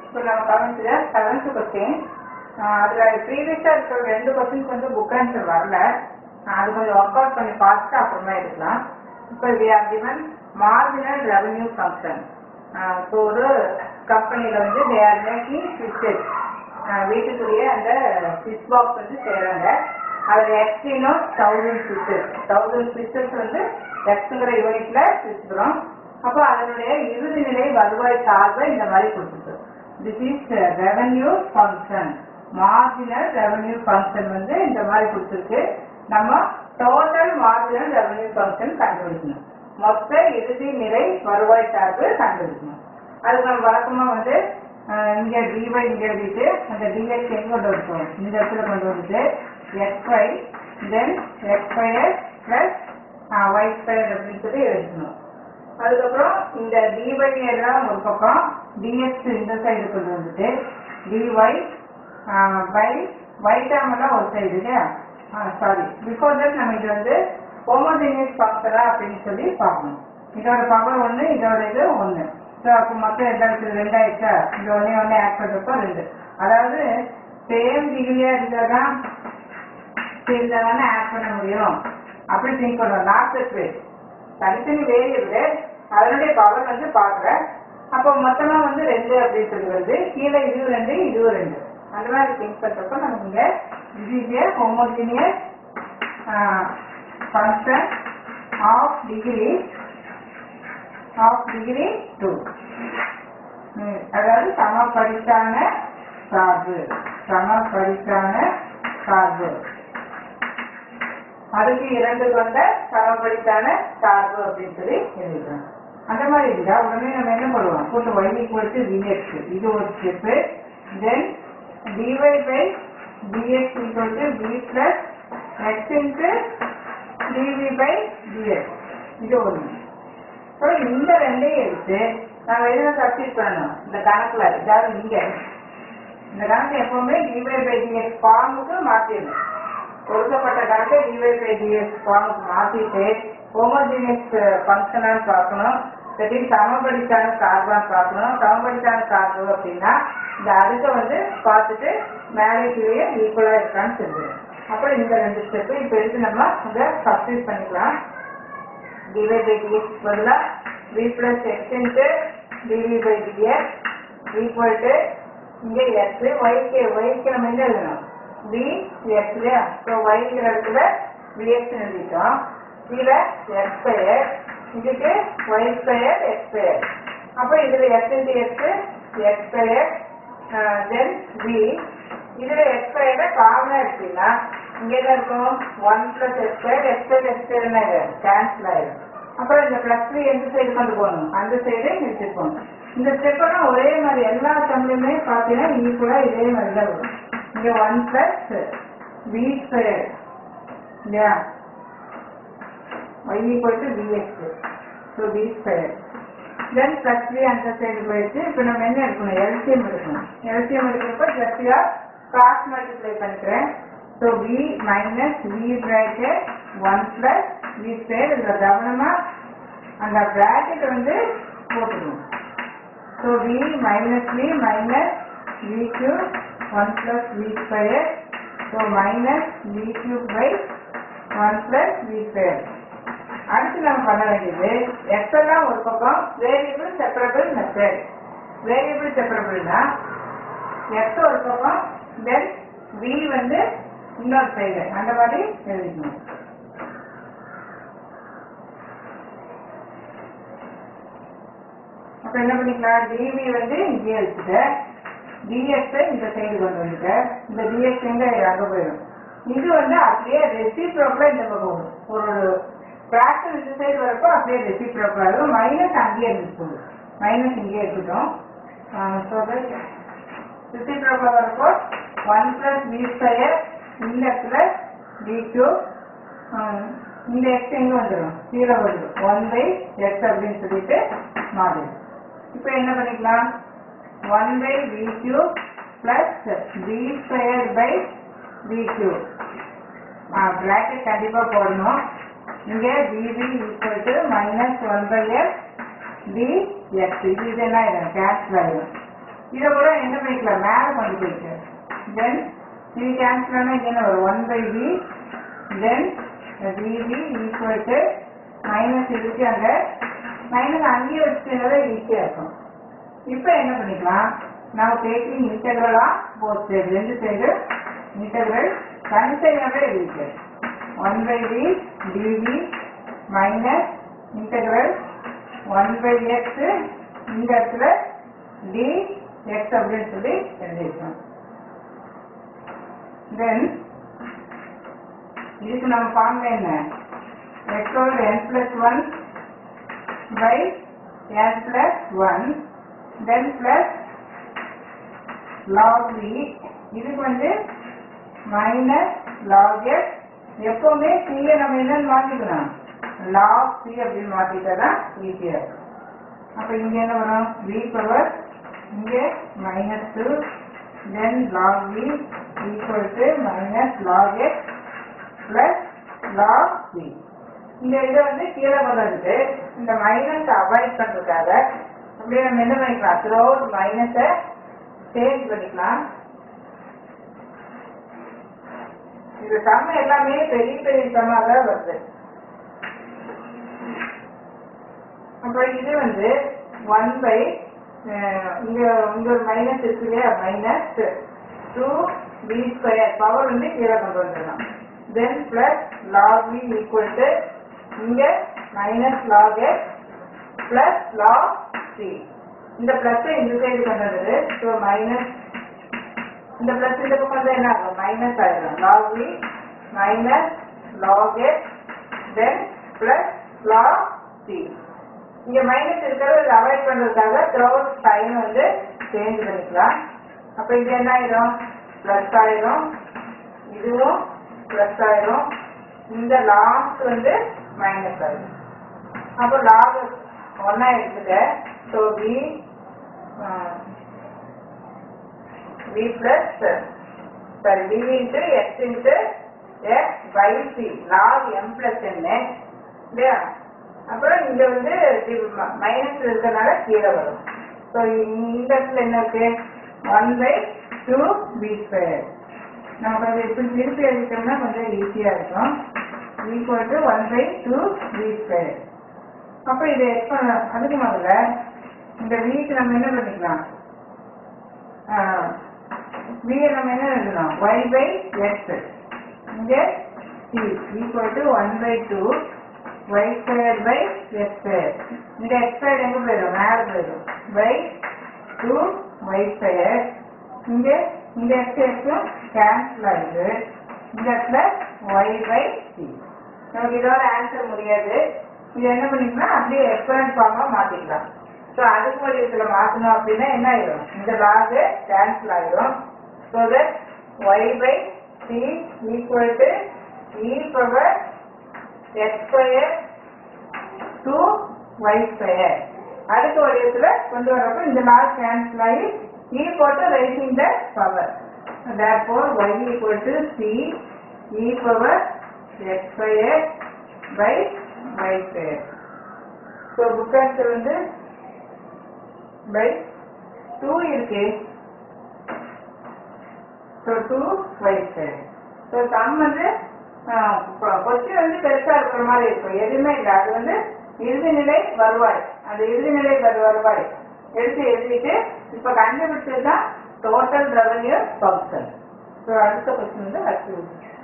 இப்போ நம்ம கவனிச்சது seventh question அதில் ப்ரீவியஸாக இருக்கிற ரெண்டு கொஸ்டின்ஸ் வந்து புக் ஆன்சர் வரல ஆஹ் அது கொஞ்சம் ஒர்க் அவுட் பண்ணி பார்த்துட்டு அப்புறமா எடுக்கலாம் இப்போ we are given marginal revenue function so ஒரு கம்பெனியில் வந்து தே ஆர் மேக்கிங் ஸ்விட்சஸ் வீட்டுக்குள்ளேயே அந்த ஸ்விட்ச் பாக்ஸ் வந்து செய்கிறாங்க அதில் எக்ஸ்டினோ தௌசண்ட் ஸ்விட்சஸ் தௌசண்ட் ஸ்விட்சஸ் வந்து எக்ஸுங்கிற யூனிட்ல வச்சுக்கிறோம் அப்போ அதனுடைய இறுதி நிலை வருவாய் சார்பை இந்த மாதிரி கொடுத்துருக்கு this is revenue function marginal revenue function வந்து இந்த மாதிரி கொடுத்துருக்கு நம்ம டோட்டல் மார்ஜினல் ரெவன்யூ ஃபங்க்ஷன் கண்டுபிடிக்கணும் மொத்த இறுதி நிலை வருவாய் சார்பு கண்டுபிடிக்கணும் அதுக்கு நம்ம வழக்கமா வந்து அஹ், இங்க டிவை இங்க எழுதிட்டு அந்த டிஎக்ஸ் எங்க கொண்டு வருவோம் இந்த இடத்துல கொண்டு வந்துட்டு x y then x square plus y square அப்படின்னு சொல்லி எழுதணும் அதுக்கப்புறம் இந்த டிஒய் எல்லாம் ஒரு பக்கம் டிஎக்ஸ் இந்த சைடு கொண்டு வந்துட்டு டிஒய் பை ஒய் டேர்ம் எல்லாம் ஒரு சைடு இல்லையா சாரி பிஃபோர் தட் நம்ம இது வந்து ஹோமோஜினியஸ் ஃபங்க்ஷனா அப்படின்னு சொல்லி பார்க்கணும் இதோட பவர் ஒன்று இதோட இது ஒன்று ஸோ அப்போ மொத்தம் எட்டாயிரத்து ரெண்டாயிரத்தா இது ஒன்றே ஒன்றே ஆட் பண்ணுறப்போ ரெண்டு அதாவது சேம் டிகிரியா இருந்தால் தான் இருந்தால் ஆட் பண்ண முடியும் அப்படி திங்க் பண்ணுவோம் நாட் வே தனித்தனி வேரியபிள் அதனுடைய பவர் வந்து பார்க்குறேன் அப்போ மொத்தமாக வந்து ரெண்டு அப்படின்னு சொல்லி வருது கீழே இதுவும் ரெண்டு இதுவும் ரெண்டு அந்த மாதிரி திங்க் பண்ணுறப்போ நமக்கு இங்கே இது homogeneous function of degree of degree two அதாவது சமபடித்தான சார்பு சமபடித்தான சார்பு அதுக்கு இரண்டு கொண்ட சமபடித்தான சார்பு அப்படின்னு சொல்லி எழுதிக்கிறோம் அந்த மாதிரி இருந்தா உடனே நம்ம என்ன பண்ணுவோம் கூட்டு y equal to dx இது ஒரு step then dy by dx equal to b plus x into dv by dx இது ஒன்று ஸோ இந்த ரெண்டையும் எடுத்து நம்ம எதுல சப்ஸ்டிட் பண்ணணும் இந்த கணக்குல இதாவது இங்க இந்த கணக்கு எப்பவுமே டிவை பை டிஎக்ஸ் ஃபார்முக்கு மாற்றிடணும் கொடுக்கப்பட்ட கணக்கை டிவை பை டிஎக்ஸ் ஃபார்முக்கு மாற்றிட்டு ஹோமோஜினியஸ் ஃபங்க்ஷனான்னு பார்க்கணும் சரி சமபடித்தான சார்பான்னு பார்க்கணும் சமபடித்தான சார்பு அப்படின்னா இந்த அடுக்க வந்து பார்த்துட்டு மேலே கீழே ஈக்குவலாக இருக்கான்னு தெரிஞ்சிடும் அப்புறம் இந்த ரெண்டு ஸ்டெப்பு இப்போ எடுத்து நம்ம இதை சப்ஸ்டிட் பண்ணிக்கலாம் dy by dx பதிலா v plus x into dv by dx equal to இங்க x y க்கு y க்கு நம்ம என்ன எழுதணும் v x இல்லையா ஸோ y ங்கிற இடத்துல vx எழுதிட்டோம் கீழே x ஸ்கொயர் இதுக்கு y ஸ்கொயர் x ஸ்கொயர் அப்போ இதுல x into x x square then v இதுல x ஸ்கொயர் காமனா இருக்குன்னா இங்க என்ன இருக்கும் one plus x square x square x square என்ன கேன்சல் ஆயிடும் அப்புறம் இந்த பிளஸ் த்ரீ எந்த சைடு கொண்டு போகணும் அந்த சைடு எடுத்துட்டு போகணும் இந்த ஸ்டெப்பெல்லாம் ஒரே மாதிரி எல்லா சம்லையுமே பார்த்தீங்கன்னா ஈக்குவலா இதே மாதிரி தான் வரும் இங்க ஒன் பிளஸ் பி ஸ்கொயர் இல்லையா y equal to v x so v square then plus three அந்த சைடு போயிடுச்சு இப்போ நம்ம என்ன எடுக்கணும் எல்சிஎம் எடுக்கணும் எல்சிஎம் எடுக்கிறப்ப ஜஸ்டியா கிராஸ் மல்டிப்ளை பண்ணிக்கிறேன் so v minus v bracket one plus v square இதில் கவனமா அந்த பிராக்கெட் வந்து போட்டுக்கணும் so v minus v minus v cube one plus v square so minus v cube by one plus v square அடுத்து நம்ம பண்ண வேண்டியது எக்ஸ் எல்லாம் ஒரு பக்கம் வேரியபிள் செப்பரபிள் மெத்தட் வேரியபிள் செப்பரபிள்னா எக்ஸ் ஒரு பக்கம் தென் வி வந்து இன்னொரு சைடு அந்த மாதிரி எழுதிக்கணும் அப்ப என்ன பண்ணிக்கலாம் டிவி வந்து இங்கே வச்சுட்டு டிஎக்ஸை இந்த சைடு கொண்டு வந்துட்டு இந்த டிஎக்ஸ் எங்க அங்க போயிடும் இது வந்து அப்படியே ரெசிப்ரோக்கில் இந்த பக்கம் வரும் ஒரு ஃபிராக்ஷன் இந்த சைடு வரப்போ அப்படியே ரெசிப்ரோக்கில் ஆகும் மைனஸ் அங்கேயே இருந்துச்சு மைனஸ் இங்கேயே இருக்கட்டும் ஸோ ரெசிப்ரோக்கில் வரப்போ ஒன் பிளஸ் பி ஸ்கொயர் இந்த இடத்துல பி கியூப் இந்த எக்ஸ் எங்க வந்துடும் கீழே வந்துடும் ஒன் பை எக்ஸ் அப்படின்னு சொல்லிட்டு மாறிடும் இப்போ என்ன பண்ணிக்கலாம் one by v cube plus v square by v cube bracket கண்டிப்பா போடணும் இங்க d v equal to minus one by x d x இது இது என்ன ஆயிடும் கேன்சல் ஆயிடும் இதை கூட என்ன பண்ணிக்கலாம் மேலே கொண்டு போயிட்டு தென் இது கேன்சல் ஆனால் இங்கே என்ன வரும் ஒன் பை வி தென் விவி ஈக்குவல் டு மைனஸ் இருக்கு அங்கே மைனஸ் அங்கேயே வச்சுக்கிறத ஈஸியாக இருக்கும் இப்போ என்ன பண்ணிக்கலாம் நம்ம டேக்கிங் இன்டெகிரலா போத் சைடு ரெண்டு சைடு இன்டெகிரல் தனித்தனியாகவே இருக்கு one by v dv minus integral one by x இந்த இடத்துல டி எக்ஸ் அப்படின்னு சொல்லி எழுதியிருக்கோம் தென் இதுக்கு நம்ம ஃபார்முலா என்ன x over n plus one by n plus one then plus log v இதுக்கு வந்து மைனஸ் log x எப்பவுமே c ய நம்ம என்னன்னு மாத்திக்கணும் log c அப்படின்னு மாத்திட்டா தான் ஈஸியா இருக்கும் அப்ப இங்க என்ன வரும் v பவர் இங்க minus two then log v equal to minus log x plus log v இந்த இதை வந்து கீழே கொண்டு இந்த மைனஸ் அவாய்ட் பண்றதுக்காக அப்படியே நம்ம என்ன பண்ணிக்கலாம் த்ரோ மைனஸை சேஞ்ச் பண்ணிக்கலாம் இது சம் எல்லாமே பெரிய பெரிய சம்மா தான் வருது அப்புறம் இது வந்து ஒன் பை இங்க இங்க ஒரு மைனஸ் இருக்கு இல்லையா minus two b square power வந்து கீழே கொண்டு வந்துடலாம் then plus log v equal to இங்க minus log x plus log c இந்த பிளஸ் இந்த சைடு கொண்டு வந்தது ஸோ மைனஸ் இந்த பிளஸ் இந்த பக்கம் வந்து என்ன ஆகும் மைனஸ் ஆயிடும் log v minus log x then plus log c இங்க மைனஸ் இருக்கிறது இதை அவாய்ட் பண்றதுக்காக த்ரோட் சைன் வந்து சேஞ்ச் பண்ணிக்கலாம் அப்ப இது என்ன ஆயிடும் பிளஸ் ஆயிடும் இதுவும் பிளஸ் ஆயிடும் இந்த லாஸ்ட் வந்து மைனஸ் ஆயிடும் அப்போ லாக் ஒன்னா எடுத்துக்க so b v plus sorry v into x into x by c log m plus n இல்லையா அப்புறம் இங்க வந்து மைனஸ் இருக்கிறதுனால கீழே வரும் ஸோ இந்த இடத்துல என்ன இருக்கு one by two b square நமக்கு அது இப்படி திருப்பி எழுதிட்டோம்னா கொஞ்சம் ஈஸியா இருக்கும் equal to one by two b square அப்போ இதை எக்ஸ் பண்ண அதுக்கு முதல்ல இந்த வீக்கு நம்ம என்ன பண்ணிக்கலாம் v நம்ம என்ன எழுதணும் y by x இங்க c equal to 1 by 2 y squared by x squared இந்த x squared எங்க போயிடும் மேல போயிடும் by 2 y squared இங்க இந்த x x கேன்சல் ஆகுது இந்த இடத்துல y by c நமக்கு இதோட ஆன்சர் முடியாது இது என்ன பண்ணிக்கலாம் அப்படியே எக்ஸ்பரண்ட் ஃபார்மா மாத்திக்கலாம் ஸோ அதுக்கு ஒரு இதுல மாத்தணும் அப்படின்னா என்ன ஆயிடும் இந்த லாக் கேன்சல் ஆயிடும் so that y by c equal to e power x square two y square அடுத்த ஒரு இதுல கொண்டு வரப்போ இந்த லாக் கேன்சல் ஆகி இ போட்டு raising the power therefore y equal to c e power x square by y square so book answer வந்து by two இருக்கு so two y square so sum வந்து கொஸ்டின் வந்து பெருசா இருக்கிற மாதிரி இருக்கும் எதுவுமே இல்லை அது வந்து இறுதிநிலை வருவாய் அந்த இறுதிநிலை வரு- வருவாய் எடுத்து எழுதிட்டு இப்போ கண்டுபிடிச்சது தான் டோட்டல் ரெவன்யூ ஃபங்க்ஷன் ஸோ அடுத்த கொஸ்டின் வந்து அடுத்து